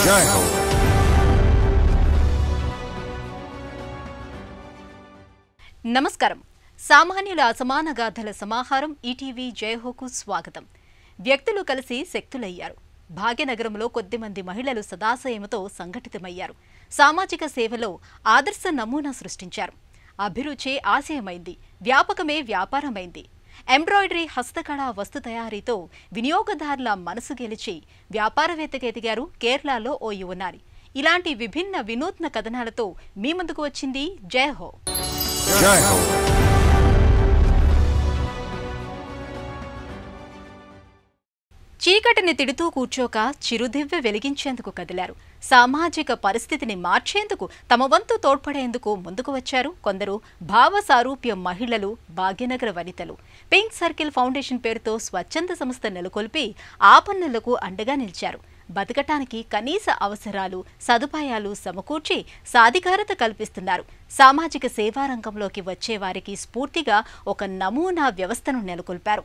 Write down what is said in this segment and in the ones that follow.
జై హో నమస్కారం సామాన్యుల అసమాన గాథల సమాహారం ఈటీవీ జయహోకు స్వాగతం వ్యక్తులు కలిసి శక్తులయ్యారు భాగ్యనగరంలో కొద్దిమంది మహిళలు సదాశయముతో సంఘటితమయ్యారు సామాజిక సేవలో ఆదర్శ నమూనా సృష్టించారు అభిరుచే ఆశయమైంది వ్యాపకమే వ్యాపారమైంది ఎంబ్రాయిడరీ హస్తకళ వస్తు తయారీతో వినియోగదారుల మనసు గెలిచి వ్యాపారవేత్తగా ఎదిగారు కేరళలో ఓ యువనారి ఇలాంటి విభిన్న వినూత్న కథనాలతో మీ ముందుకు వచ్చింది జయహో జై హో చీకటిని తిడుతూ కూర్చోక చిరుదివ్వె వెలిగించేందుకు కదిలారు సామాజిక పరిస్థితిని మార్చేందుకు తమ వంతు తోడ్పడేందుకు ముందుకు వచ్చారు కొందరు భావ సారూప్య మహిళలు భాగ్యనగర వనితలు పింక్ సర్కిల్ ఫౌండేషన్ పేరుతో స్వచ్ఛంద సంస్థ నెలకొల్పి ఆపన్నులకు అండగా నిలిచారు బతకటానికి కనీస అవసరాలు సదుపాయాలు సమకూర్చి సాధికారత కల్పిస్తున్నారు సామాజిక సేవా రంగంలోకి వచ్చే వారికి స్ఫూర్తిగా ఒక నమూనా వ్యవస్థను నెలకొల్పారు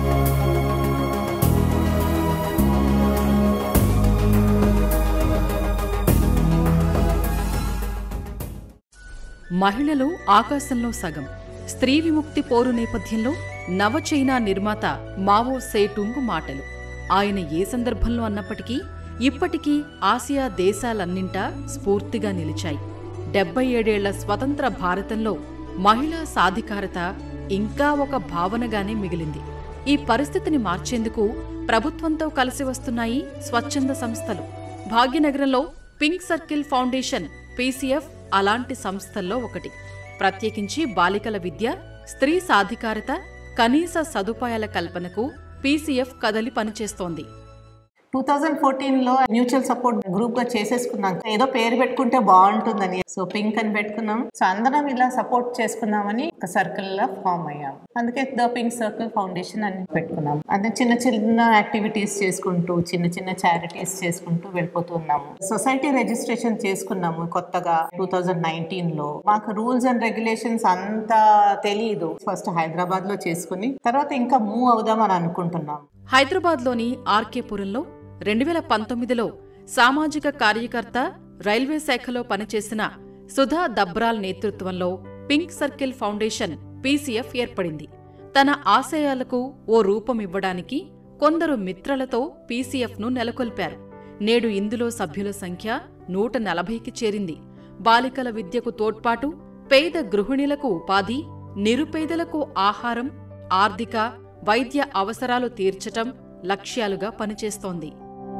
మహిళలు ఆకాశంలో సగం స్త్రీ విముక్తి పోరు నేపథ్యంలో నవచైనా నిర్మాత మావో సేటుంగు మాటలు ఆయన ఏ సందర్భంలో అన్నప్పటికీ ఇప్పటికీ ఆసియా దేశాలన్నింటా స్ఫూర్తిగా నిలిచాయి డెబ్బై ఏడేళ్ల స్వతంత్ర భారతంలో మహిళా సాధికారత ఇంకా ఒక భావనగానే మిగిలింది ఈ పరిస్థితిని మార్చేందుకు ప్రభుత్వంతో కలిసి వస్తున్నాయి స్వచ్ఛంద సంస్థలు భాగ్యనగరంలో పింక్ సర్కిల్ ఫౌండేషన్ పీసీఎఫ్ అలాంటి సంస్థల్లో ఒకటి ప్రత్యేకించి బాలికల విద్య స్త్రీ సాధికారత కనీస సదుపాయాల కల్పనకు పీసీఎఫ్ కదలి పనిచేస్తోంది టూ థౌజండ్ ఫోర్టీన్ లో మ్యూచువల్ సపోర్ట్ గ్రూప్ గా చేసేసుకున్నాం ఏదో పేరు పెట్టుకుంటే బాగుంటుందని సో పింక్ అని పెట్టుకున్నాం సో అందరం ఇలా సపోర్ట్ చేసుకుందామని ఒక సర్కిల్ లో ఫామ్ అయ్యాం అందుకే ద పింక్ సర్కిల్ ఫౌండేషన్ అని పెట్టుకున్నాం అంటే చిన్న చిన్న యాక్టివిటీస్ చేసుకుంటూ చిన్న చిన్న చారిటీస్ చేసుకుంటూ వెళ్ళిపోతున్నాము సొసైటీ రిజిస్ట్రేషన్ చేసుకున్నాము కొత్తగా టూ థౌజండ్ నైన్టీన్ లో మాకు రూల్స్ అండ్ రెగ్యులేషన్స్ అంతా తెలియదు ఫస్ట్ హైదరాబాద్ లో చేసుకుని తర్వాత ఇంకా మూవ్ అవుదామని అనుకుంటున్నాం హైదరాబాద్లోని ఆర్కేపురంలో రెండు వేల పంతొమ్మిదిలో సామాజిక కార్యకర్త రైల్వే శాఖలో పనిచేసిన సుధా దబ్రాల్ నేతృత్వంలో పింక్ సర్కిల్ ఫౌండేషన్ పీసీఎఫ్ ఏర్పడింది తన ఆశయాలకు ఓ రూపమివ్వడానికి కొందరు మిత్రలతో పీసీఎఫ్ను నెలకొల్పారు నేడు ఇందులో సభ్యుల సంఖ్య నూట నలభైకి చేరింది బాలికల విద్యకు తోడ్పాటు పేద గృహిణులకు ఉపాధి నిరుపేదలకు ఆహారం ఆర్థిక వైద్య అవసరాలు తీర్చటం లక్ష్యాలుగా పనిచేస్తోంది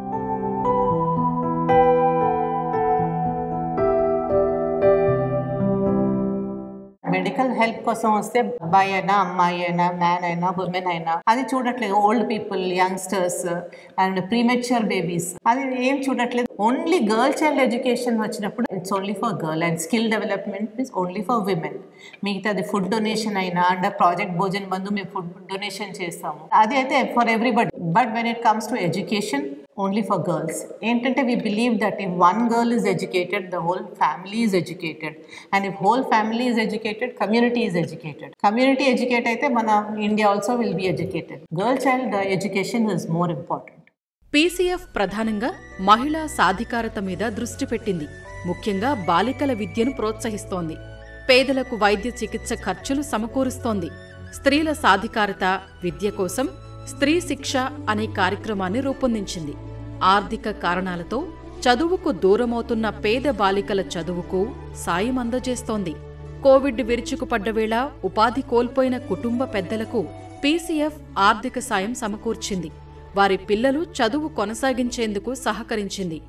మెడికల్ హెల్ప్ కోసం వస్తే అబ్బాయి అయినా అమ్మాయి అయినా మ్యాన్ అయినా ఉమెన్ అయినా అది చూడట్లేదు old people youngsters and premature babies అది ఏం చూడట్లేదు ఓన్లీ గర్ల్ చైల్డ్ ఎడ్యుకేషన్ వచ్చినప్పుడు it's only for girl and skill development is only for women మిగతాది ఫుడ్ డొనేషన్ అయినా అండ్ ప్రాజెక్ట్ భోజన్ బంధు మేము ఫుడ్ డొనేషన్ చేస్తాము అది అయితే for everybody but when it comes to education only for girls ఏంటంటే we believe that if one girl is educated the whole family is educated and if whole family is educated community is educated community educate అయితే మన India also will be educated girl child education is more important PCF ప్రధానంగా మహిళా సాధికారత మీద దృష్టి పెట్టింది ముఖ్యంగా బాలికల విద్యను ప్రోత్సహిస్తోంది పేదలకు వైద్య చికిత్స ఖర్చులు సమకూరుస్తోంది స్త్రీల సాధికారత విద్య కోసం స్త్రీ శిక్ష అనే కార్యక్రమాన్ని రూపొందించింది ఆర్థిక కారణాలతో చదువుకు దూరమవుతున్న పేద బాలికల చదువుకు సాయం అందజేస్తోంది కోవిడ్ విరుచుకుపడ్డ వేళ ఉపాధి కోల్పోయిన కుటుంబ పెద్దలకు పీసీఎఫ్ ఆర్థిక సాయం సమకూర్చింది వారి పిల్లలు చదువు కొనసాగించేందుకు సహకరించింది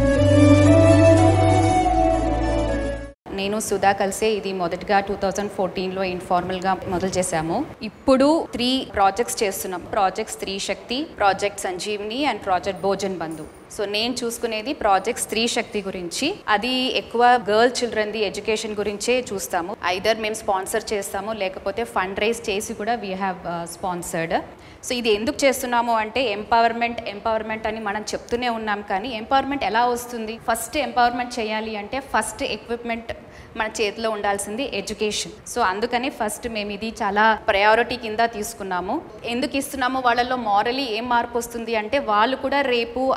నేను సుధా కలిసే ఇది మొదటగా టూ థౌజండ్ ఫోర్టీన్లో ఇన్ఫార్మల్గా మొదలు చేశాము ఇప్పుడు త్రీ ప్రాజెక్ట్స్ చేస్తున్నాం project Stree Shakti project Sanjeevini and project Bhojan Bandhu so నేను చూసుకునేది ప్రాజెక్ట్ స్త్రీ శక్తి గురించి అది ఎక్కువ గర్ల్ చిల్డ్రన్ది ఎడ్యుకేషన్ గురించే చూస్తాము ఐదర్ మేము స్పాన్సర్ చేస్తాము లేకపోతే ఫండ్ రైజ్ చేసి కూడా వీ హ్యావ్ స్పాన్సర్డ్ సో ఇది ఎందుకు చేస్తున్నాము అంటే ఎంపవర్మెంట్ ఎంపవర్మెంట్ అని మనం చెప్తూనే ఉన్నాం కానీ ఎంపవర్మెంట్ ఎలా వస్తుంది ఫస్ట్ ఎంపవర్మెంట్ చేయాలి అంటే ఫస్ట్ ఎక్విప్మెంట్ మన చేతిలో ఉండాల్సింది ఎడ్యుకేషన్ సో అందుకని ఫస్ట్ మేము ఇది చాలా ప్రయారిటీ కింద తీసుకున్నాము ఎందుకు ఇస్తున్నాము వాళ్ళలో మారలీ ఏం మార్పు వస్తుంది అంటే వాళ్ళు కూడా రేపు చదువు అయిపోయి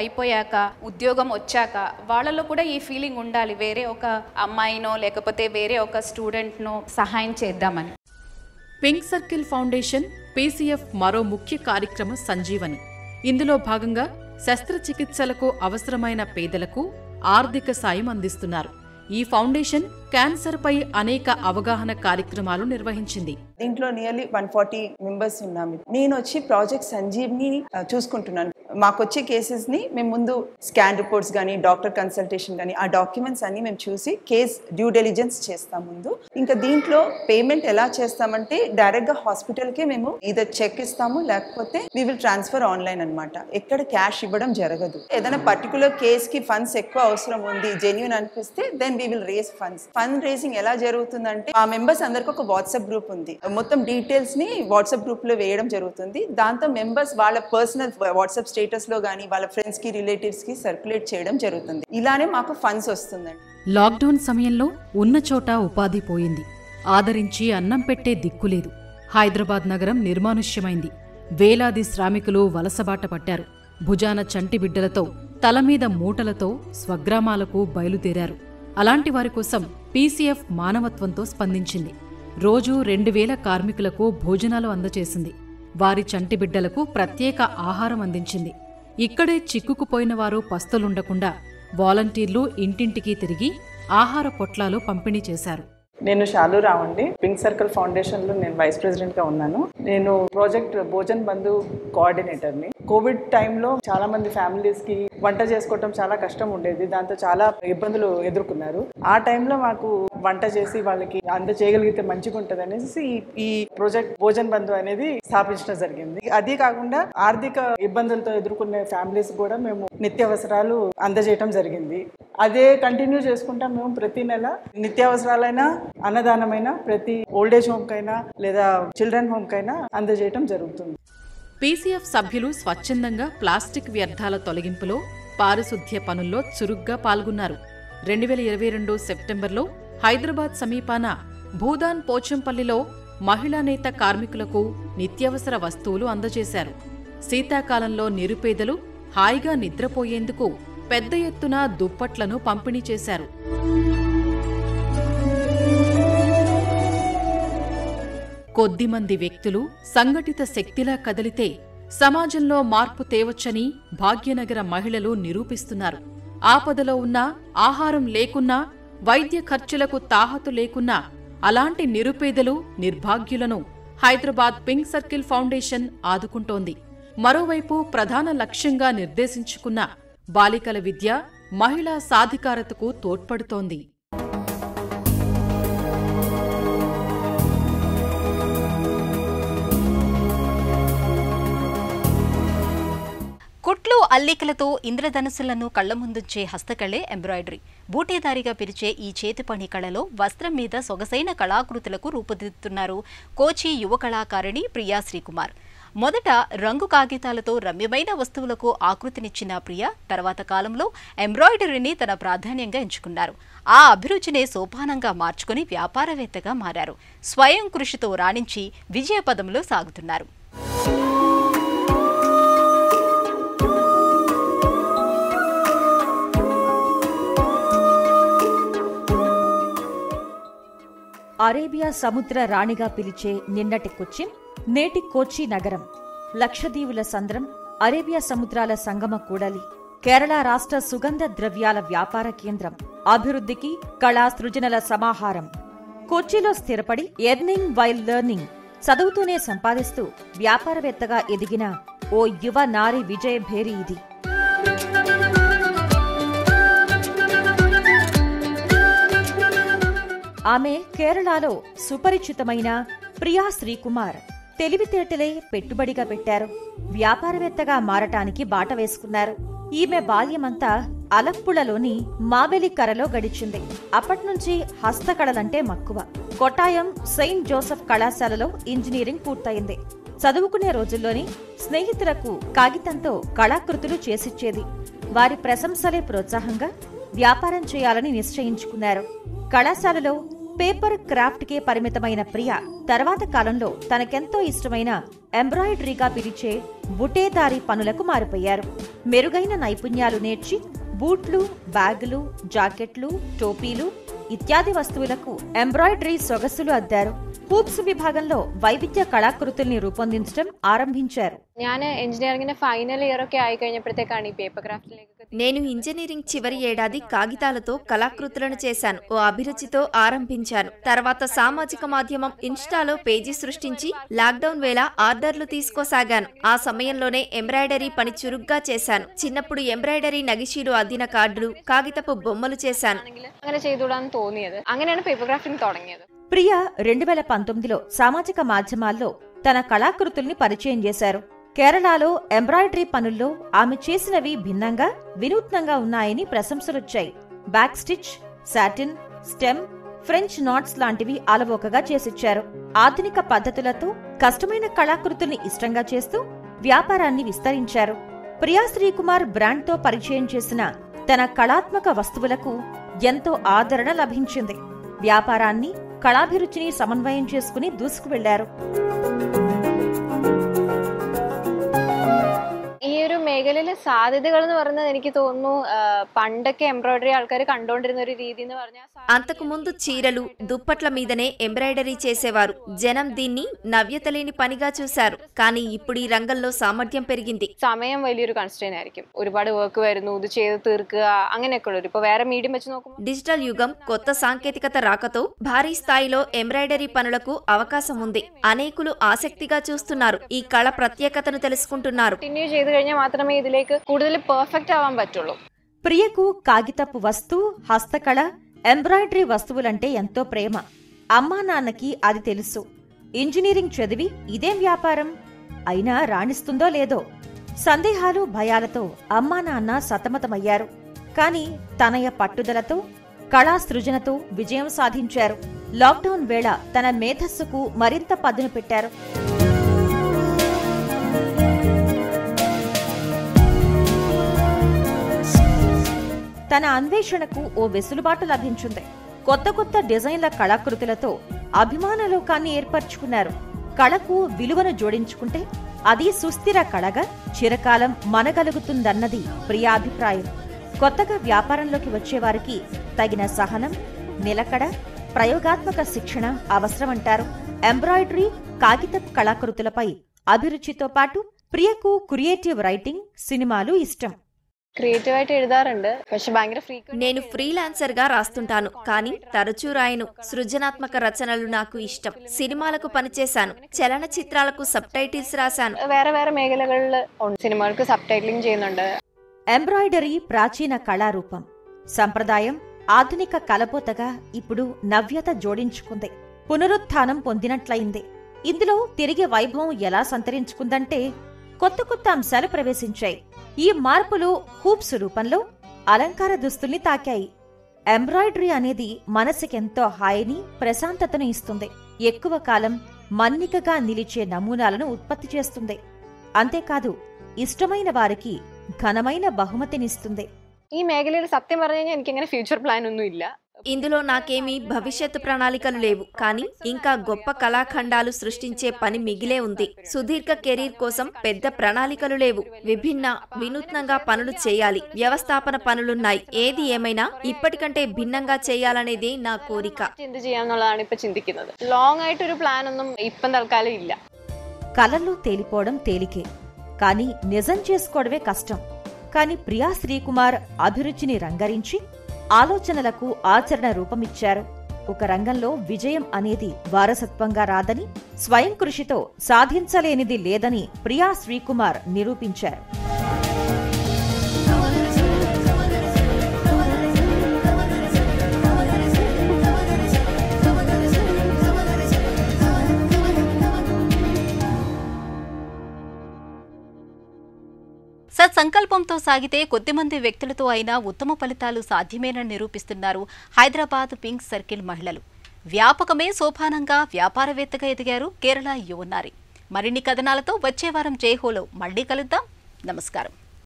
అయిపోయాక ఉద్యోగం వచ్చాక వాళ్ళలో కూడా ఈ ఫీలింగ్ ఉండాలి వేరే ఒక అమ్మాయినో లేకపోతే వేరే ఒక స్టూడెంట్నో సహాయం చేద్దామని పింక్ సర్కిల్ ఫౌండేషన్ పీసీఎఫ్ మరో ముఖ్య కార్యక్రమం సంజీవని ఇందులో భాగంగా శస్త్రచికిత్సలకు అవసరమైన పేదలకు ఆర్థిక సాయం అందిస్తున్నారు ఈ ఫౌండేషన్ క్యాన్సర్పై అనేక అవగాహన కార్యక్రమాలు నిర్వహించింది దీంట్లో నియర్లీ వన్ ఫార్టీ మెంబర్స్ ఉన్నాము నేను వచ్చి ప్రాజెక్ట్ సంజీవ్ని ఆ, చూసుకుంటున్నాను మాకు వచ్చే కేసెస్ ని మేము ముందు స్కాన్ రిపోర్ట్స్ కానీ డాక్టర్ కన్సల్టేషన్ కానీ ఆ డాక్యుమెంట్స్ అన్ని మేము చూసి కేస్ డ్యూ డెలిజెన్స్ చేస్తాం ముందు ఇంకా దీంట్లో పేమెంట్ ఎలా చేస్తామంటే డైరెక్ట్ గా హాస్పిటల్ కే మేము ఇది చెక్ ఇస్తాము లేకపోతే వీ విల్ ట్రాన్స్ఫర్ ఆన్లైన్ అన్నమాట ఎక్కడ క్యాష్ ఇవ్వడం జరగదు ఏదైనా పర్టికులర్ కేస్ కి ఫండ్స్ ఎక్కువ అవసరం ఉంది జెన్యున్ అనిపిస్తే then we will raise funds fund raising ఎలా జరుగుతుందంటే ఆ మెంబర్స్ అందరికి ఒక వాట్సాప్ గ్రూప్ ఉంది మొత్తం డీటెయిల్స్ ని వాట్సాప్ గ్రూప్ లో వేయడం జరుగుతుంది దాంతో మెంబర్స్ వాళ్ళ పర్సనల్ వాట్సాప్ స్టేటస్ లో కానీ వాళ్ళ ఫ్రెండ్స్ కి రిలేటివ్స్ కి సర్క్యులేట్ చేయడం జరుగుతుంది ఇలానే మాకు ఫండ్స్ వస్తుందండి లాక్డౌన్ సమయంలో ఉన్న చోట ఉపాధి పోయింది ఆదరించి అన్నం పెట్టే దిక్కులేదు హైదరాబాద్ నగరం నిర్మానుష్యమైంది వేలాది శ్రామికులు వలసబాట పట్టారు భుజాన చంటి బిడ్డలతో తలమీద మూటలతో స్వగ్రామాలకు బయలుదేరారు అలాంటి వారి కోసం పీసీఎఫ్ మానవత్వంతో స్పందించింది రోజూ రెండు వేల కార్మికులకు భోజనాలు అందజేసింది వారి చంటి బిడ్డలకు ప్రత్యేక ఆహారం అందించింది ఇక్కడే చిక్కుకుపోయిన వారు పస్తులుండకుండా వాలంటీర్లు ఇంటింటికి తిరిగి ఆహార పొట్లాలు పంపిణీ చేశారు నేను శాలురావు అండి పింక్ సర్కిల్ ఫౌండేషన్ లో నేను వైస్ ప్రెసిడెంట్ గా ఉన్నాను నేను ప్రాజెక్ట్ భోజన్ బంధు కోఆర్డినేటర్ ని కోవిడ్ టైంలో చాలా మంది ఫ్యామిలీస్ కి వంట చేసుకోవటం చాలా కష్టం ఉండేది దాంతో చాలా ఇబ్బందులు ఎదుర్కొన్నారు ఆ టైంలో మాకు వంట చేసి వాళ్ళకి అంత చేయగలిగితే మంచిగా ఉంటుంది అనేసి ఈ- ఈ ప్రాజెక్ట్ భోజన్ బంధు అనేది స్థాపించడం జరిగింది అదే కాకుండా ఆర్థిక ఇబ్బందులతో ఎదుర్కొనే ఫ్యామిలీస్ కూడా మేము నిత్యావసరాలు అందజేయటం జరిగింది అదే కంటిన్యూ చేసుకుంటా మేము ప్రతి నెల నిత్యావసరాలైనా అన్నదానమైన ప్రతి ఓల్డేజ్ హోమ్ కైనా లేదా చిల్డ్రన్ హోమ్ కైనా అందజేయటం జరుగుతుంది పీసీఎఫ్ సభ్యులు స్వచ్ఛందంగా ప్లాస్టిక్ వ్యర్థాల తొలగింపులో పారిశుద్ధ్య పనుల్లో చురుగ్గా పాల్గొన్నారు రెండు వేల ఇరవై రెండు సెప్టెంబర్లో హైదరాబాద్ సమీపాన భూదాన్ పోచంపల్లిలో మహిళా నేత కార్మికులకు నిత్యావసర వస్తువులు అందజేశారు శీతాకాలంలో నిరుపేదలు హాయిగా నిద్రపోయేందుకు పెద్ద ఎత్తున దుప్పట్లను పంపిణీ చేశారు కొద్దిమంది వ్యక్తులు సంఘటిత శక్తిలా కదిలితే సమాజంలో మార్పు తేవచ్చని భాగ్యనగర మహిళలు నిరూపిస్తున్నారు ఆపదలో ఉన్నా ఆహారం లేకున్నా వైద్య ఖర్చులకు తాహతు లేకున్నా అలాంటి నిరుపేదలు నిర్భాగ్యులను హైదరాబాద్ పింక్ సర్కిల్ ఫౌండేషన్ ఆదుకుంటోంది మరోవైపు ప్రధాన లక్ష్యంగా నిర్దేశించుకున్న బాలికల విద్య మహిళా సాధికారతకు తోడ్పడుతోంది కుట్లు అల్లికలతో ఇంద్రధనుసులను కళ్ల ముందుంచే హస్తకళే ఎంబ్రాయిడరీ బూటేదారిగా పిలిచే ఈ చేతి పని కళలో వస్త్రం మీద సొగసైన కళాకృతులకు రూపుదిద్దుతున్నారు కోచి యువ కళాకారిణి ప్రియా శ్రీకుమార్ మొదట రంగు కాగితాలతో రమ్యమైన వస్తువులకు ఆకృతినిచ్చిన ప్రియ తర్వాత కాలంలో ఎంబ్రాయిడరీని తన ప్రాధాన్యంగా ఎంచుకున్నారు ఆ అభిరుచినే సోపానంగా మార్చుకుని వ్యాపారవేత్తగా మారారు స్వయం కృషితో రాణించి విజయపదంలో సాగుతున్నారు అరేబియా సముద్ర రాణిగా పిలిచే నిన్నటి కొచ్చిన్ నేటి కోచి నగరం లక్షదీవుల సంద్రం అరేబియా సముద్రాల సంగమ కూడలి కేరళ రాష్ట్ర సుగంధ ద్రవ్యాల వ్యాపార కేంద్రం అభివృద్ధికి కళా సృజనల సమాహారం కొచ్చిలో స్థిరపడి ఎర్నింగ్ వైల్ లెర్నింగ్ చదువుతూనే సంపాదిస్తూ వ్యాపారవేత్తగా ఎదిగిన ఓ యువ నారి విజయ భేరి ఇది ఆమె కేరళలో సుపరిచితమైన ప్రియా శ్రీకుమార్ తెలివితేటలే పెట్టుబడిగా పెట్టారు వ్యాపారవేత్తగా మారటానికి బాట వేసుకున్నారు ఈమె బాల్యమంతా అలప్పుళలోని మావెలికరలో గడిచింది అప్పట్నుంచి హస్తకళలంటే మక్కువ కొట్టాయం సెయింట్ జోసెఫ్ కళాశాలలో ఇంజనీరింగ్ పూర్తయింది చదువుకునే రోజుల్లోని స్నేహితులకు కాగితంతో కళాకృతులు చేసిచ్చేది వారి ప్రశంసలే ప్రోత్సాహంగా వ్యాపారం చేయాలని నిశ్చయించుకున్నారు కళాశాలలో పేపర్ క్రాఫ్ట్కే పరిమితమైన ప్రియ తర్వాత కాలంలో తనకెంతో ఇష్టమైన ఎంబ్రాయిడరీగా పిలిచే బుటేదారి పనులకు మారిపోయారు మెరుగైన నైపుణ్యాలు నేర్చి బూట్లు బ్యాగులు జాకెట్లు టోపీలు ఇత్యాది వస్తువులకు ఎంబ్రాయిడరీ సొగసులు అద్దారు హూప్స్ విభాగంలో వైవిధ్య కళాకృతుల్ని రూపొందించడం ఆరంభించారు ഞാൻ എഞ്ചിനീയറിംഗിന്റെ ഫൈനൽ ഇയർ ഒക്കെ ആയി കഴിഞ്ഞപ്പോഴത്തേക്കാണ് ഈ പേപ്പർ ക്രാഫ്റ്റിലേക്ക് నేను ఇంజనీరింగ్ చివరి ఏడాది కాగితాలతో కళాకృతులను చేశాను ఓ అభిరుచితో ఆరంభించాను తర్వాత సామాజిక మాధ్యమం ఇన్స్టాలో పేజీ సృష్టించి లాక్డౌన్ వేళ ఆర్డర్లు తీసుకోసాగాను ఆ సమయంలోనే ఎంబ్రాయిడరీ పని చురుగ్గా చేశాను చిన్నప్పుడు ఎంబ్రాయిడరీ నగిషీలు అద్దిన కార్డులు కాగితపు బొమ్మలు చేశాను അങ്ങനെ ചെയ്തുകൂടാന്ന് തോന്നിയത് അങ്ങനെയാണ് പേപ്പർ ക്രാഫ്റ്റിംഗ് തുടങ്ങിയത് ప్రియ రెండు వేల పంతొమ్మిదిలో సామాజిక మాధ్యమాల్లో తన కళాకృతుల్ని పరిచయం చేశారు కేరళలో ఎంబ్రాయిడరీ పనుల్లో ఆమె చేసినవి భిన్నంగా వినూత్నంగా ఉన్నాయని ప్రశంసలొచ్చాయి back stitch satin stem French knots లాంటివి అలవోకగా చేసిచ్చారు ఆధునిక పద్ధతులతో కష్టమైన కళాకృతుల్ని ఇష్టంగా చేస్తూ వ్యాపారాన్ని విస్తరించారు ప్రియా శ్రీకుమార్ బ్రాండ్తో పరిచయం చేసిన తన కళాత్మక వస్తువులకు ఎంతో ఆదరణ లభించింది వ్యాపారాన్ని కళాభిరుచిని సమన్వయం చేసుకుని దూసుకువెళ్లారు ഈ ഒരു മേഖലയിലെ സാധ്യതകൾ എന്ന് പറയുന്നത് എനിക്ക് തോന്നുന്നു ആ, പണ്ടൊക്കെ എംബ്രോയിഡറി ആൾക്കാർ കണ്ടുകൊണ്ടിരുന്ന ഒരു രീതി എന്ന് പറഞ്ഞാൽ అంతకు ముందు చీరలు దుప్పట్ల మీదనే ఎంబ్రాయిడరీ చేసేవారు జనం దీన్ని నవ్యత లేని పనిగా చూశారు కానీ ఇప్పుడు ఈ రంగంలో సామర్థ్యం పెరిగింది സമയം വലിയൊരു കൺസ്ട്രെയിൻ ആയിരിക്കും ഒരുപാട് വർക്ക് വരുന്നു ഇത് ചെയ്ത് തീർക്കുക അങ്ങനെയൊക്കെ ഉള്ളൊരു ഇപ്പൊ വേറെ മീഡിയം വെച്ച് നോക്കുമ്പോൾ డిజిటల్ యుగం కొత్త సాంకేతికత రాకతో భారీ స్థాయిలో ఎంబ్రాయిడరీ పనులకు అవకాశం ఉంది అనేకులు ఆసక్తిగా చూస్తున్నారు ఈ కళ ప్రత్యేకతను తెలుసుకుంటున్నారు കണ്ടിന്യൂ ചെയ്ത് കഴിഞ്ഞാൽ മാത്രമേ ഇതിലേക്ക് കൂടുതൽ പെർഫെക്റ്റ് ആവാൻ പറ്റുള്ളൂ ప్రియకు కాగితపు వస్తు హస్తకళ ఎంబ్రాయిడరీ వస్తువులంటే ఎంతో ప్రేమ అమ్మా నాన్నకి అది తెలుసు ఇంజనీరింగ్ చదివి ఇదేం వ్యాపారం అయినా రాణిస్తుందో లేదో సందేహాలు భయాలతో అమ్మా నాన్న సతమతమయ్యారు కాని తనయ పట్టుదలతో కళా సృజనతో విజయం సాధించారు లాక్డౌన్ వేళ తన మేధస్సుకు మరింత పదును పెట్టారు తన అన్వేషణకు ఓ వెసులుబాటు లభించింది కొత్త కొత్త డిజైన్ల కళాకృతులతో అభిమాన లోకాన్ని ఏర్పరచుకున్నారు కళకు విలువను జోడించుకుంటే అది సుస్థిర కళగా చిరకాలం మనగలుగుతుందన్నది ప్రియాభిప్రాయం కొత్తగా వ్యాపారంలోకి వచ్చేవారికి తగిన సహనం నిలకడ ప్రయోగాత్మక శిక్షణ అవసరమంటారు ఎంబ్రాయిడరీ కాగితపు కళాకృతులపై అభిరుచితో పాటు ప్రియకు క్రియేటివ్ రైటింగ్ సినిమాలు ఇష్టం ക്രിയേറ്റീവ് ആയിട്ട് എഴുതാറുണ്ട് പക്ഷെ ഭയങ്കര ഫ്രീക്വന്റ് నేను ఫ్రీలాన్సర్ గా రాస్తుంటాను కానీ తరచూ రాయను సృజనాత్మక రచనలు నాకు ఇష్టం సినిమాలకు పనిచేశాను చలనచిత్రాలకు సబ్ టైటిల్స్ రాశాను വേറെ വേറെ മേഖലകളിൽ ഉണ്ട് സിനിമകൾക്ക് സബ് ടൈറ്റിലിംഗ് ചെയ്യുന്നുണ്ട് ఎంబ్రాయిడరీ ప్రాచీన కళారూపం సంప్రదాయం ఆధునిక కలపోతగా ఇప్పుడు నవ్యత జోడించుకుంది పునరుత్థానం పొందినట్లయింది ఇందులో తిరిగి వైభవం ఎలా సంతరించుకుందంటే కొత్త కొత్త అంశాలు ప్రవేశించాయి ఈ మార్పులు హూప్స్ రూపంలో అలంకార దుస్తుల్ని తాకాయి ఎంబ్రాయిడరీ అనేది మనసుకెంతో హాయిని ప్రశాంతతను ఇస్తుంది ఎక్కువ కాలం మన్నికగా నిలిచే నమూనాలను ఉత్పత్తి చేస్తుంది అంతేకాదు ఇష్టమైన వారికి ఘనమైన బహుమతినిస్తుంది ഈ മേഖലയിൽ സത്യം പറഞ്ഞു കഴിഞ്ഞാൽ എനിക്ക് അങ്ങനെ ഫ്യൂച്ചർ പ്ലാൻ ഒന്നും ഇല്ല ఇందులో నాకేమీ భవిష్యత్తు ప్రణాళికలు లేవు కానీ ఇంకా గొప్ప కళాఖండాలు సృష్టించే పని మిగిలే ఉంది సుదీర్ఘ కెరీర్ కోసం పెద్ద ప్రణాళికలు లేవు విభిన్న వినూత్నంగా పనులు చేయాలి వ్యవస్థాపన పనులున్నాయి ఏది ఏమైనా ఇప్పటికంటే భిన్నంగా చేయాలనేదే నా కోరిక എന്ത് ചെയ്യാന്നുള്ളതാണ് ഇപ്പൊ ചിന്തിക്കുന്നത് ലോങ് ആയിട്ടൊരു പ്ലാൻ ഒന്നും ഇപ്പം തൽക്കാലം ഇല്ല కలల్లో తేలిపోవడం తేలికే కాని నిజం చేసుకోవడమే కష్టం కాని ప్రియా శ్రీకుమార్ అభిరుచిని రంగరించి ఆలోచనలకు ఆచరణ రూపమిచ్చారు ఒక రంగంలో విజయం అనేది వారసత్వంగా రాదని స్వయం కృషితో సాధించలేనిది లేదని ప్రియా శ్రీకుమార్ నిరూపించారు సత్సంకల్పంతో సాగితే కొద్దిమంది వ్యక్తులతో అయినా ఉత్తమ ఫలితాలు సాధ్యమేనని నిరూపిస్తున్నారు హైదరాబాద్ పింక్ సర్కిల్ మహిళలు వ్యాపకమే సోపానంగా వ్యాపారవేత్తగా ఎదిగారు కేరళ యువనారి మరిన్ని కథనాలతో వచ్చే వారం జైహోలో మళ్ళీ కలుద్దాం నమస్కారం